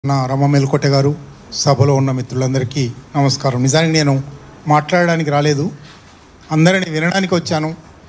నా రమ మెల్కొట్టె గారు సభలో ఉన్న మిత్రులందరికీ నమస్కారం నిజానికి నేను మాట్లాడడానికి రాలేదు అందరిని వినడానికి వచ్చాను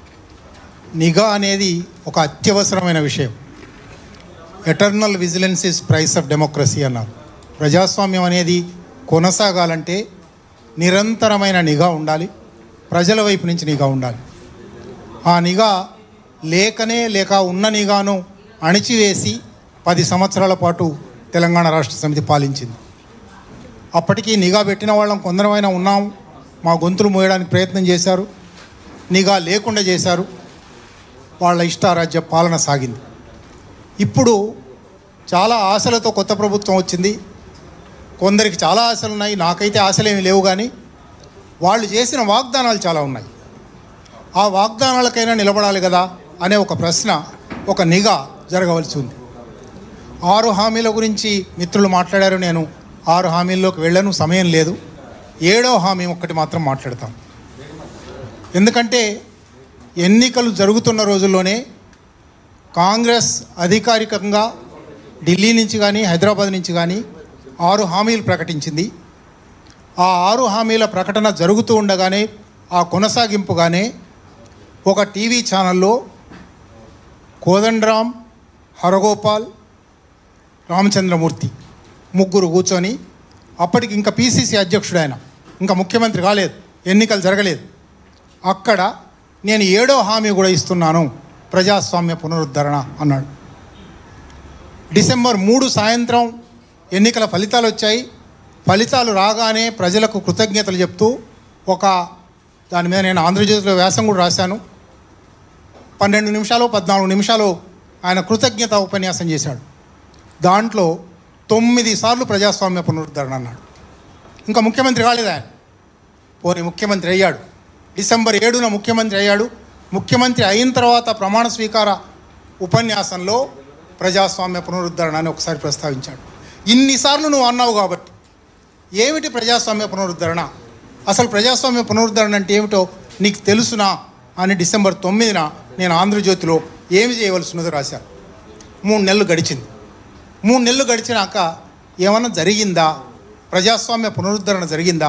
నిఘా అనేది ఒక అత్యవసరమైన విషయం eternal vigilance is price of democracy అన్నారు ప్రజాస్వామ్యం అనేది కొనసాగాలంటే నిరంతరమైన నిఘా ఉండాలి ప్రజల వైపు నుంచి నిఘా ఉండాలి ఆ నిఘా లేకనే లేక ఉన్న నిఘాను అణిచివేసి పది సంవత్సరాల పాటు తెలంగాణ రాష్ట్ర సమితి పాలించింది అప్పటికి నిఘా పెట్టిన వాళ్ళం కొందరమైనా ఉన్నాం మా గొంతులు మోయడానికి ప్రయత్నం చేశారు నిఘా లేకుండా చేశారు వాళ్ళ ఇష్టారాజ్య పాలన సాగింది ఇప్పుడు చాలా ఆశలతో కొత్త ప్రభుత్వం వచ్చింది కొందరికి చాలా ఆశలు ఉన్నాయి నాకైతే ఆశలేమి లేవు కానీ వాళ్ళు చేసిన వాగ్దానాలు చాలా ఉన్నాయి ఆ వాగ్దానాలకైనా నిలబడాలి కదా అనే ఒక ప్రశ్న ఒక నిఘా జరగవలసి ఉంది ఆరు హామీల గురించి మిత్రులు మాట్లాడారు నేను ఆరు హామీల్లోకి వెళ్ళను సమయం లేదు ఏడో హామీ ఒక్కటి మాత్రం మాట్లాడతాం ఎందుకంటే ఎన్నికలు జరుగుతున్న రోజుల్లోనే కాంగ్రెస్ అధికారికంగా ఢిల్లీ నుంచి కానీ హైదరాబాద్ నుంచి కానీ ఆరు హామీలు ప్రకటించింది ఆ ఆరు హామీల ప్రకటన జరుగుతూ ఉండగానే ఆ కొనసాగింపుగానే ఒక టీవీ ఛానల్లో కోదండరామ్ హరగోపాల్ రామచంద్రమూర్తి ముగ్గురు కూర్చొని అప్పటికి ఇంకా పీసీసీ అధ్యక్షుడు ఆయన ఇంకా ముఖ్యమంత్రి కాలేదు ఎన్నికలు జరగలేదు అక్కడ నేను ఏడో హామీ కూడా ఇస్తున్నాను ప్రజాస్వామ్య పునరుద్ధరణ అన్నాడు డిసెంబర్ మూడు సాయంత్రం ఎన్నికల ఫలితాలు వచ్చాయి ఫలితాలు రాగానే ప్రజలకు కృతజ్ఞతలు చెప్తూ ఒక దాని మీద నేను ఆంధ్రజ్యోతిలో వ్యాసం కూడా రాశాను పన్నెండు నిమిషాలు పద్నాలుగు నిమిషాలు ఆయన కృతజ్ఞత ఉపన్యాసం చేశాడు దాంట్లో తొమ్మిది సార్లు ప్రజాస్వామ్య పునరుద్ధరణ అన్నాడు ఇంకా ముఖ్యమంత్రి కాలేదు ఆయన పోనీ ముఖ్యమంత్రి అయ్యాడు డిసెంబర్ ఏడున ముఖ్యమంత్రి అయ్యాడు ముఖ్యమంత్రి అయిన తర్వాత ప్రమాణ స్వీకార ఉపన్యాసంలో ప్రజాస్వామ్య పునరుద్ధరణ అని ఒకసారి ప్రస్తావించాడు ఇన్నిసార్లు నువ్వు అన్నావు కాబట్టి ఏమిటి ప్రజాస్వామ్య పునరుద్ధరణ అసలు ప్రజాస్వామ్య పునరుద్ధరణ అంటే ఏమిటో నీకు తెలుసునా అని డిసెంబర్ తొమ్మిదిన నేను ఆంధ్రజ్యోతిలో ఏమి చేయవలసి ఉన్నదో రాశాను మూడు నెలలు గడిచింది మూడు నెలలు గడిచినాక ఏమన్నా జరిగిందా ప్రజాస్వామ్య పునరుద్ధరణ జరిగిందా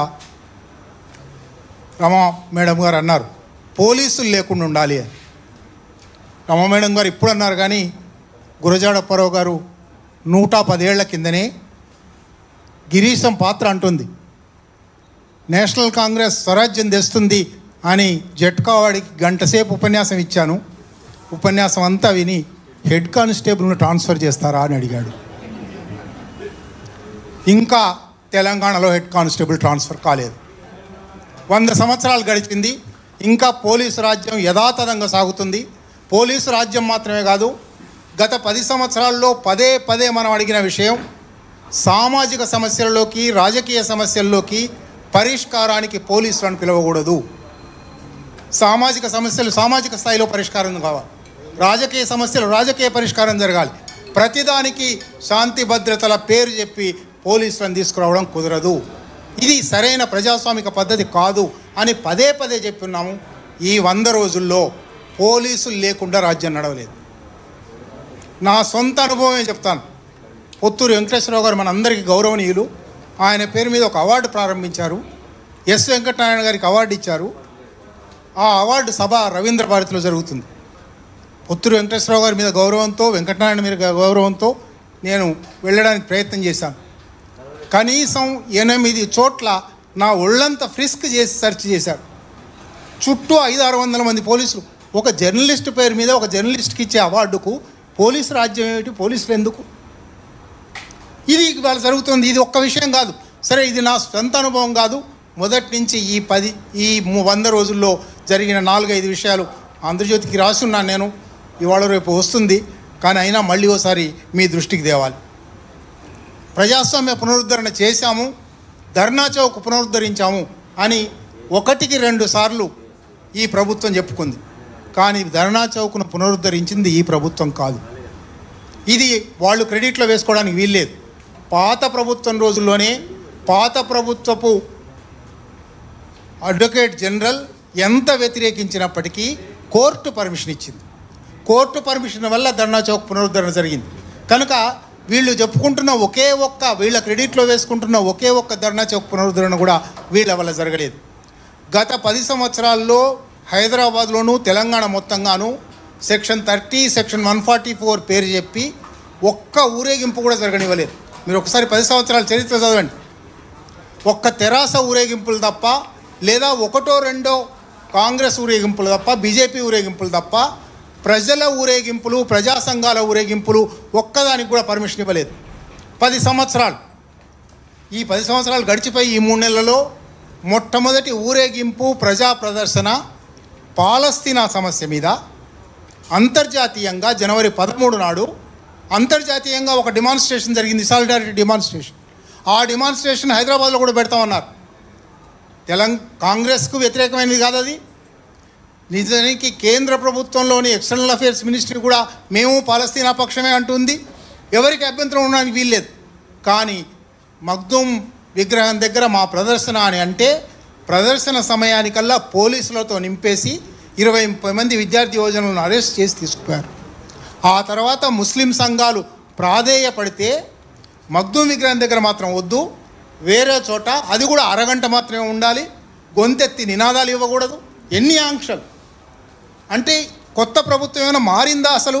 రమా మేడం గారు అన్నారు పోలీసులు లేకుండా ఉండాలి అని రమా మేడం గారు ఇప్పుడు అన్నారు కానీ గురజాడ అప్పారావు గారు నూట పదేళ్ల కిందనే గిరీశం పాత్ర అంటుంది నేషనల్ కాంగ్రెస్ స్వరాజ్యం తెస్తుంది అని జట్కావాడికి గంట సేపు ఉపన్యాసం ఇచ్చాను ఉపన్యాసం అంతా విని హెడ్ కానిస్టేబుల్ను ట్రాన్స్ఫర్ చేస్తారా అని అడిగాడు ఇంకా తెలంగాణలో హెడ్ కానిస్టేబుల్ ట్రాన్స్ఫర్ కాలేదు వంద సంవత్సరాలు గడిచింది ఇంకా పోలీసు రాజ్యం యథాతథంగా సాగుతుంది పోలీసు రాజ్యం మాత్రమే కాదు గత పది సంవత్సరాల్లో పదే పదే మనం అడిగిన విషయం సామాజిక సమస్యల్లోకి రాజకీయ సమస్యల్లోకి పరిష్కారానికి పోలీసులను పిలవకూడదు సామాజిక సమస్యలు సామాజిక స్థాయిలో పరిష్కారం కావాలి రాజకీయ సమస్యలు రాజకీయ పరిష్కారం జరగాలి ప్రతిదానికి శాంతి భద్రతల పేరు చెప్పి పోలీసులను తీసుకురావడం కుదరదు ఇది సరైన ప్రజాస్వామిక పద్ధతి కాదు అని పదే పదే చెప్పున్నాము ఈ వంద రోజుల్లో పోలీసులు లేకుండా రాజ్యం నడవలేదు నా సొంత అనుభవమే చెప్తాను పొత్తూరు వెంకటేశ్వరరావు గారు మనందరికీ గౌరవనీయులు ఆయన పేరు మీద ఒక అవార్డు ప్రారంభించారు ఎస్ వెంకటనారాయణ గారికి అవార్డు ఇచ్చారు ఆ అవార్డు సభ రవీంద్ర భారతిలో జరుగుతుంది పొత్తూరు వెంకటేశ్వరరావు గారి మీద గౌరవంతో వెంకటనారాయణ మీద గౌరవంతో నేను వెళ్ళడానికి ప్రయత్నం చేశాను కనీసం ఎనిమిది చోట్ల నా ఒళ్ళంతా ఫ్రిస్క్ చేసి సెర్చ్ చేశారు చుట్టూ ఐదు ఆరు వందల మంది పోలీసులు ఒక జర్నలిస్ట్ పేరు మీద ఒక జర్నలిస్ట్కి ఇచ్చే అవార్డుకు పోలీసు రాజ్యం ఏమిటి పోలీసులు ఎందుకు ఇది ఇవాళ జరుగుతుంది ఇది ఒక్క విషయం కాదు సరే ఇది నా సొంత అనుభవం కాదు మొదటి నుంచి ఈ పది ఈ ము- వంద రోజుల్లో జరిగిన నాలుగైదు విషయాలు ఆంధ్రజ్యోతికి రాసున్నాను నేను ఇవాళ రేపు వస్తుంది కానీ అయినా మళ్ళీ ఓసారి మీ దృష్టికి తేవాలి ప్రజాస్వామ్య పునరుద్ధరణ చేశాము ధర్నా చౌక్ పునరుద్ధరించాము అని ఒకటికి రెండు సార్లు ఈ ప్రభుత్వం చెప్పుకుంది కానీ ధర్నా చౌక్ను పునరుద్ధరించింది ఈ ప్రభుత్వం కాదు ఇది వాళ్ళు క్రెడిట్లో వేసుకోవడానికి వీల్లేదు పాత ప్రభుత్వం రోజుల్లోనే పాత ప్రభుత్వపు అడ్వకేట్ జనరల్ ఎంత వ్యతిరేకించినప్పటికీ కోర్టు పర్మిషన్ ఇచ్చింది కోర్టు పర్మిషన్ వల్ల ధర్నా చౌక్ పునరుద్ధరణ జరిగింది కనుక వీళ్ళు చెప్పుకుంటున్న ఒకే ఒక్క వీళ్ళ క్రెడిట్లో వేసుకుంటున్న ఒకే ఒక్క ధర్నా చౌక్ పునరుద్ధరణ కూడా వీళ్ళ వల్ల జరగలేదు గత పది సంవత్సరాల్లో హైదరాబాద్లోనూ తెలంగాణ మొత్తంగాను section thirty section one forty four పేరు చెప్పి ఒక్క ఊరేగింపు కూడా జరగనివ్వలేదు మీరు ఒకసారి పది సంవత్సరాల చరిత్ర చదవండి ఒక్క తెరాస ఊరేగింపులు తప్ప లేదా ఒకటో రెండో కాంగ్రెస్ ఊరేగింపులు తప్ప బీజేపీ ఊరేగింపులు తప్ప ప్రజల ఊరేగింపులు ప్రజా సంఘాల ఊరేగింపులు ఒక్కదానికి కూడా పర్మిషన్ ఇవ్వలేదు పది సంవత్సరాలు ఈ పది సంవత్సరాలు గడిచిపోయి ఈ మూడు నెలలలో మొట్టమొదటి ఊరేగింపు ప్రజా ప్రదర్శన పాలస్తీనా సమస్య మీద అంతర్జాతీయంగా జనవరి పదమూడు నాడు అంతర్జాతీయంగా ఒక డిమాన్స్ట్రేషన్ జరిగింది సాలిడారిటీ డిమాన్స్ట్రేషన్ ఆ డిమాన్స్ట్రేషన్ హైదరాబాద్లో కూడా పెడతామన్నారు తెలంగాణ కాంగ్రెస్కు వ్యతిరేకమైనది కాదు అది నిజానికి కేంద్ర ప్రభుత్వంలోని ఎక్స్టర్నల్ అఫేర్స్ మినిస్ట్రీ కూడా మేము పాలస్తీనా పక్షమే అంటుంది ఎవరికి అభ్యంతరం ఉండడానికి వీల్లేదు కానీ మగ్దూమ్ విగ్రహం దగ్గర మా ప్రదర్శన అని అంటే ప్రదర్శన సమయానికల్లా పోలీసులతో నింపేసి ఇరవై ముప్పై మంది విద్యార్థి యోజనలను అరెస్ట్ చేసి తీసుకుపోయారు ఆ తర్వాత ముస్లిం సంఘాలు ప్రాధేయపడితే మగ్దూమ్ విగ్రహం దగ్గర మాత్రం వద్దు వేరే చోట అది కూడా అరగంట మాత్రమే ఉండాలి గొంతెత్తి నినాదాలు ఇవ్వకూడదు ఎన్ని ఆంక్షలు అంటే కొత్త ప్రభుత్వం ఏమైనా మారిందా అసలు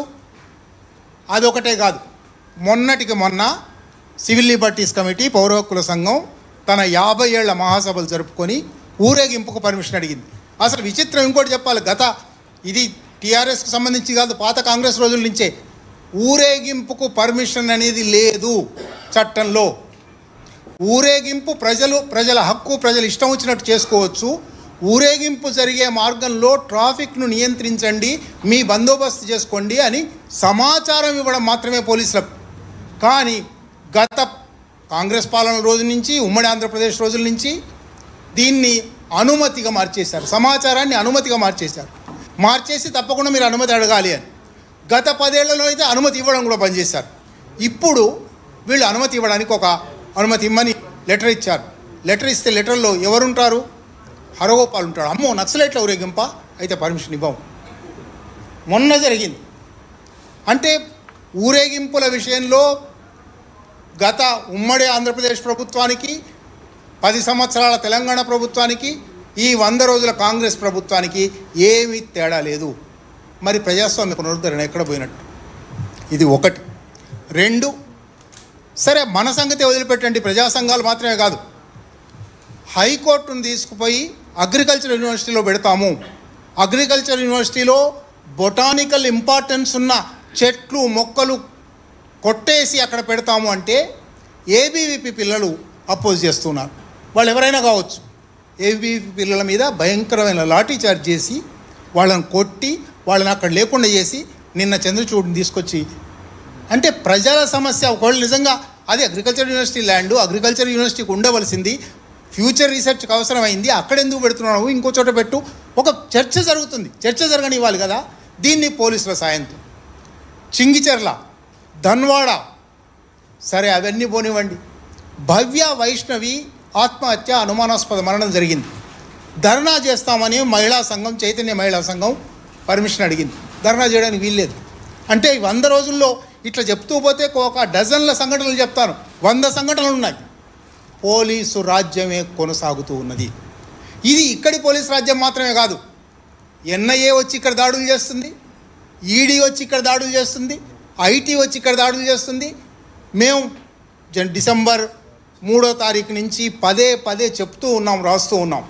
అదొకటే కాదు మొన్నటికి మొన్న సివిల్ లిబర్టీస్ కమిటీ పౌర హక్కుల సంఘం తన యాభై ఏళ్ల మహాసభలు జరుపుకొని ఊరేగింపుకు పర్మిషన్ అడిగింది అసలు విచిత్రం ఇంకోటి చెప్పాలి గత ఇది టీఆర్ఎస్కి సంబంధించి కాదు పాత కాంగ్రెస్ రోజుల నుంచే ఊరేగింపుకు పర్మిషన్ అనేది లేదు చట్టంలో ఊరేగింపు ప్రజలు ప్రజల హక్కు ప్రజలు ఇష్టం వచ్చినట్టు చేసుకోవచ్చు ఊరేగింపు జరిగే మార్గంలో ట్రాఫిక్ను నియంత్రించండి మీ బందోబస్తు చేసుకోండి అని సమాచారం ఇవ్వడం మాత్రమే పోలీసులకు కానీ గత కాంగ్రెస్ పాలన రోజు నుంచి ఉమ్మడి ఆంధ్రప్రదేశ్ రోజుల నుంచి దీన్ని అనుమతిగా మార్చేశారు సమాచారాన్ని అనుమతిగా మార్చేశారు మార్చేసి తప్పకుండా మీరు అనుమతి అడగాలి అని గత పదేళ్లలో అయితే అనుమతి ఇవ్వడం కూడా బంద్ చేశారు ఇప్పుడు వీళ్ళు అనుమతి ఇవ్వడానికి ఒక అనుమతి ఇమ్మని లెటర్ ఇచ్చారు లెటర్ ఇస్తే లెటర్లో ఎవరుంటారు హరగోపాల్ ఉంటాడు అమ్మో నక్సలైట్ల ఊరేగింప అయితే పర్మిషన్ ఇవ్వం మొన్న జరిగింది అంటే ఊరేగింపుల విషయంలో గత ఉమ్మడి ఆంధ్రప్రదేశ్ ప్రభుత్వానికి పది సంవత్సరాల తెలంగాణ ప్రభుత్వానికి ఈ వంద రోజుల కాంగ్రెస్ ప్రభుత్వానికి ఏమీ తేడా లేదు మరి ప్రజాస్వామ్య పునరుద్ధరణ ఎక్కడ పోయినట్టు ఇది ఒకటి రెండు సరే మన సంగతి వదిలిపెట్టండి ప్రజా సంఘాలు మాత్రమే కాదు హైకోర్టును తీసుకుపోయి అగ్రికల్చర్ యూనివర్సిటీలో పెడతాము అగ్రికల్చర్ యూనివర్సిటీలో బొటానికల్ ఇంపార్టెన్స్ ఉన్న చెట్లు మొక్కలు కొట్టేసి అక్కడ పెడతాము అంటే ఏబీవీపీ పిల్లలు అపోజ్ చేస్తున్నారు వాళ్ళు ఎవరైనా కావచ్చు ఏబీవీపీ పిల్లల మీద భయంకరమైన లాఠీ చార్జ్ చేసి వాళ్ళని కొట్టి వాళ్ళని అక్కడ లేకుండా చేసి నిన్న చంద్రచూడ్ని తీసుకొచ్చి అంటే ప్రజల సమస్య ఒకవేళ నిజంగా అది అగ్రికల్చర్ యూనివర్సిటీ ల్యాండ్ అగ్రికల్చర్ యూనివర్సిటీకి ఉండవలసింది ఫ్యూచర్ రీసెర్చ్కి అవసరమైంది అక్కడ ఎందుకు పెడుతున్నావు ఇంకో చోట పెట్టు ఒక చర్చ జరుగుతుంది చర్చ జరగనివ్వాలి కదా దీన్ని పోలీసుల సాయంతో చింగిచెర్ల ధన్వాడ సరే అవన్నీ పోనివ్వండి భవ్య వైష్ణవి ఆత్మహత్య అనుమానాస్పద మరణం జరిగింది ధర్నా చేస్తామని మహిళా సంఘం చైతన్య మహిళా సంఘం పర్మిషన్ అడిగింది ధర్నా చేయడానికి వీల్లేదు అంటే ఈ వంద రోజుల్లో ఇట్లా చెప్తూ పోతే ఒక డజన్ల సంఘటనలు చెప్తాను వంద సంఘటనలు ఉన్నాయి పోలీసు రాజ్యమే కొనసాగుతూ ఉన్నది ఇది ఇక్కడి పోలీసు రాజ్యం మాత్రమే కాదు ఎన్ఐఏ వచ్చి ఇక్కడ దాడులు చేస్తుంది ఈడీ వచ్చి ఇక్కడ దాడులు చేస్తుంది ఐటీ వచ్చి ఇక్కడ దాడులు చేస్తుంది మేము జన్ డిసెంబర్ మూడో తారీఖు నుంచి పదే పదే చెప్తూ ఉన్నాం రాస్తూ ఉన్నాం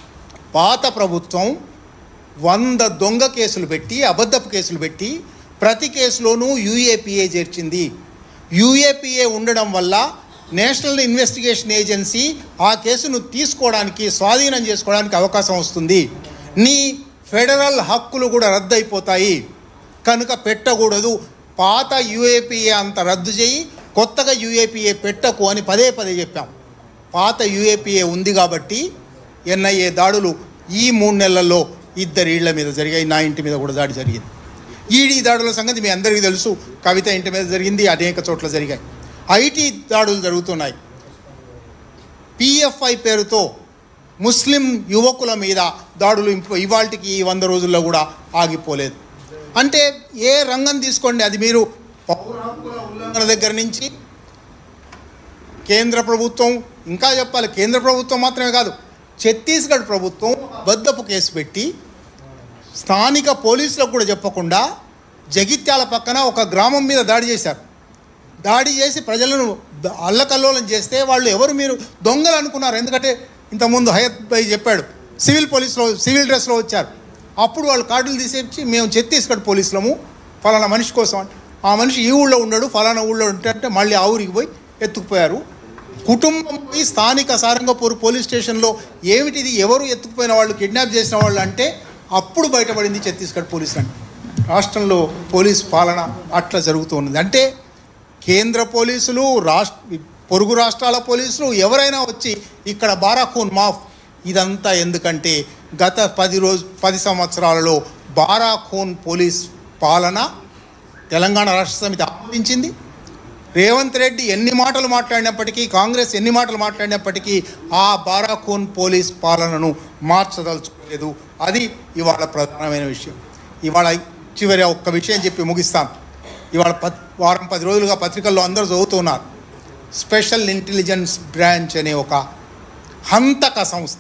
పాత ప్రభుత్వం వంద దొంగ కేసులు పెట్టి అబద్ధపు కేసులు పెట్టి ప్రతి కేసులోనూ యూఏపీఏ చేర్చింది యూఏపీఏ ఉండడం వల్ల నేషనల్ ఇన్వెస్టిగేషన్ ఏజెన్సీ ఆ కేసును తీసుకోవడానికి స్వాధీనం చేసుకోవడానికి అవకాశం వస్తుంది నీ ఫెడరల్ హక్కులు కూడా రద్దయిపోతాయి కనుక పెట్టకూడదు పాత యూఏపీఏ అంత రద్దు చేయి కొత్తగా యూఏపీఏ పెట్టకు అని పదే పదే చెప్పాం పాత యూఏపీఏ ఉంది కాబట్టి ఎన్ఐఏ దాడులు ఈ మూడు నెలల్లో ఇద్దరి ఇళ్ల మీద జరిగాయి నా ఇంటి మీద కూడా దాడి జరిగింది ఈడీ దాడుల సంగతి మీ అందరికీ తెలుసు కవిత ఇంటి మీద జరిగింది అనేక చోట్ల జరిగాయి ఐటీ దాడులు జరుగుతున్నాయి పిఎఫ్ఐ పేరుతో ముస్లిం యువకుల మీద దాడులు ఇంప- ఇవాల్టికి ఈ వంద రోజుల్లో కూడా ఆగిపోలేదు అంటే ఏ రంగం తీసుకోండి అది మీరు పౌర హక్కుల ఉల్లంఘన ఉల్లంఘన దగ్గర నుంచి కేంద్ర ప్రభుత్వం ఇంకా చెప్పాలి కేంద్ర ప్రభుత్వం మాత్రమే కాదు ఛత్తీస్గఢ్ ప్రభుత్వం బద్దపు కేసు పెట్టి స్థానిక పోలీసులకు కూడా చెప్పకుండా జగిత్యాల పక్కన ఒక గ్రామం మీద దాడి చేశారు దాడి చేసి ప్రజలను ద- అల్లకల్లోలం చేస్తే వాళ్ళు ఎవరు మీరు దొంగలు అనుకున్నారు ఎందుకంటే ఇంతకుముందు హయత్ భాయ్ చెప్పాడు సివిల్ పోలీసులో సివిల్ డ్రెస్లో వచ్చారు అప్పుడు వాళ్ళు కార్డులు తీసేసి మేము ఛత్తీస్గఢ్ పోలీసులము ఫలానా మనిషి కోసం అంటే ఆ మనిషి ఈ ఊళ్ళో ఉన్నాడు ఫలానా ఊళ్ళో ఉంటే మళ్ళీ ఆ ఊరికి పోయి ఎత్తుకుపోయారు కుటుంబం పోయి స్థానిక సారంగపూర్ పోలీస్ స్టేషన్లో ఏమిటిది ఎవరు ఎత్తుకుపోయిన వాళ్ళు కిడ్నాప్ చేసిన వాళ్ళు అంటే అప్పుడు బయటపడింది ఛత్తీస్గఢ్ పోలీసులు అంటే రాష్ట్రంలో పోలీస్ పాలన అట్లా జరుగుతూ ఉన్నది అంటే కేంద్ర పోలీసులు రాష్ట్ర పొరుగు రాష్ట్రాల పోలీసులు ఎవరైనా వచ్చి ఇక్కడ బారాఖూన్ మాఫ్ ఇదంతా ఎందుకంటే గత పది రోజు పది సంవత్సరాలలో బారాఖూన్ పోలీస్ పాలన తెలంగాణ రాష్ట్ర సమితి ఆమోదించింది రేవంత్ రెడ్డి ఎన్ని మాటలు మాట్లాడినప్పటికీ కాంగ్రెస్ ఎన్ని మాటలు మాట్లాడినప్పటికీ ఆ బారాఖూన్ పోలీస్ పాలనను మార్చదలుచుకోలేదు అది ఇవాళ ప్రధానమైన విషయం ఇవాళ చివరి ఒక్క విషయం చెప్పి ముగిస్తాను ఇవాళ పత్ వారం పది రోజులుగా పత్రికల్లో అందరూ చదువుతున్నారు స్పెషల్ ఇంటెలిజెన్స్ బ్రాంచ్ అనే ఒక హంతక సంస్థ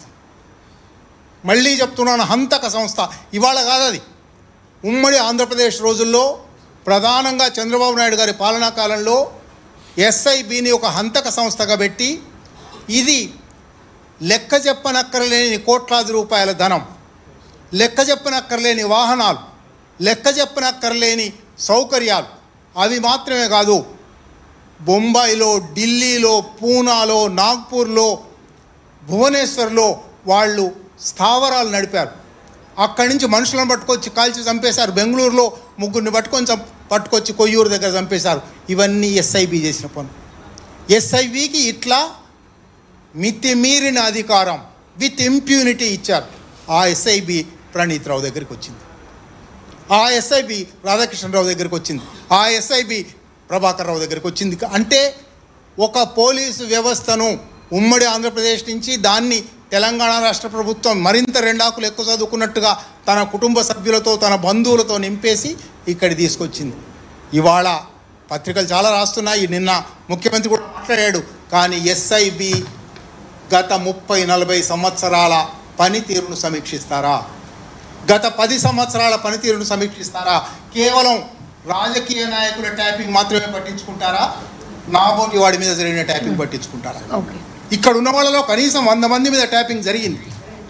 మళ్ళీ చెప్తున్నాను హంతక సంస్థ ఇవాళ కాదు అది ఉమ్మడి ఆంధ్రప్రదేశ్ రోజుల్లో ప్రధానంగా చంద్రబాబు నాయుడు గారి పాలనా కాలంలో ఎస్ఐబిని ఒక హంతక సంస్థగా పెట్టి ఇది లెక్క చెప్పనక్కరలేని కోట్లాది రూపాయల ధనం లెక్క చెప్పనక్కర్లేని వాహనాలు లెక్క చెప్పనక్కర్లేని సౌకర్యాలు అవి మాత్రమే కాదు బొంబాయిలో ఢిల్లీలో పూనాలో నాగ్పూర్లో భువనేశ్వర్లో వాళ్ళు స్థావరాలు నడిపారు అక్కడి నుంచి మనుషులను పట్టుకొచ్చి కాల్చి చంపేశారు బెంగళూరులో ముగ్గురిని పట్టుకొని చంప్ పట్టుకొచ్చి కొయ్యూరు దగ్గర చంపేశారు ఇవన్నీ ఎస్ఐబి చేసిన పనులు ఎస్ఐబికి ఇట్లా మితిమీరిన అధికారం విత్ ఇంప్యూనిటీ ఇచ్చారు ఆ ఎస్ఐబి ప్రణీత్ రావు దగ్గరికి వచ్చింది ఆ ఎస్ఐబి రాధాకృష్ణరావు దగ్గరికి వచ్చింది ఆ ఎస్ఐబి ప్రభాకర్ రావు దగ్గరికి వచ్చింది అంటే ఒక పోలీసు వ్యవస్థను ఉమ్మడి ఆంధ్రప్రదేశ్ నుంచి దాన్ని తెలంగాణ రాష్ట్ర ప్రభుత్వం మరింత రెండాకులు ఎక్కువ చదువుకున్నట్టుగా తన కుటుంబ సభ్యులతో తన బంధువులతో నింపేసి ఇక్కడి తీసుకొచ్చింది ఇవాళ పత్రికలు చాలా రాస్తున్నాయి నిన్న ముఖ్యమంత్రి కూడా మాట్లాడాడు కానీ ఎస్ఐబి గత ముప్పై నలభై సంవత్సరాల పనితీరును సమీక్షిస్తారా గత పది సంవత్సరాల పనితీరును సమీక్షిస్తారా కేవలం రాజకీయ నాయకుల ట్యాపింగ్ మాత్రమే పట్టించుకుంటారా నాబోటి వాడి మీద జరిగిన ట్యాపింగ్ పట్టించుకుంటారా ఓకే ఇక్కడ ఉన్న వాళ్ళలో కనీసం వంద మంది మీద ట్యాపింగ్ జరిగింది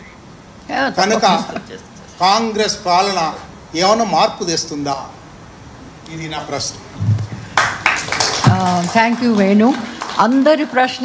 కనుక కాంగ్రెస్ పాలన ఏమైనా మార్పు తెస్తుందా ఇది నా ప్రశ్న థ్యాంక్ యూ వేణు అందరి ప్రశ్న